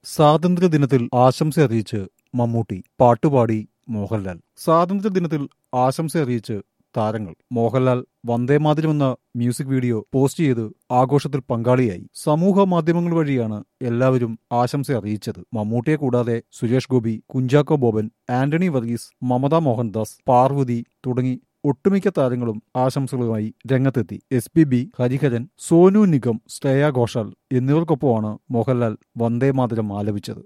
സ്വാതന്ത്ര്യദിനത്തിൽ ആശംസ അറിയിച്ച് മമ്മൂട്ടി പാട്ടുപാടി മോഹൻലാൽ സ്വാതന്ത്ര്യദിനത്തിൽ ആശംസ അറിയിച്ച് താരങ്ങൾ മോഹൻലാൽ വന്ദേമാതരം എന്ന മ്യൂസിക് വീഡിയോ പോസ്റ്റ് ചെയ്ത് ആഘോഷത്തിൽ പങ്കാളിയായി സമൂഹ മാധ്യമങ്ങൾ വഴിയാണ് എല്ലാവരും ആശംസ അറിയിച്ചത് മമ്മൂട്ടിയെ കൂടാതെ സുരേഷ് ഗോപി കുഞ്ചാക്കോ ബോബൻ ആന്റണി വർഗീസ് മമത മോഹൻദാസ് പാർവതി തുടങ്ങി ഒട്ടുമിക്ക താരങ്ങളും ആശംസകളുമായി രംഗത്തെത്തി S P B Hariharan Sonu Nigam Shreya Ghoshal എന്നിവർക്കൊപ്പമാണ് മോഹൻലാൽ വന്ദേമാതരം ആലപിച്ചത്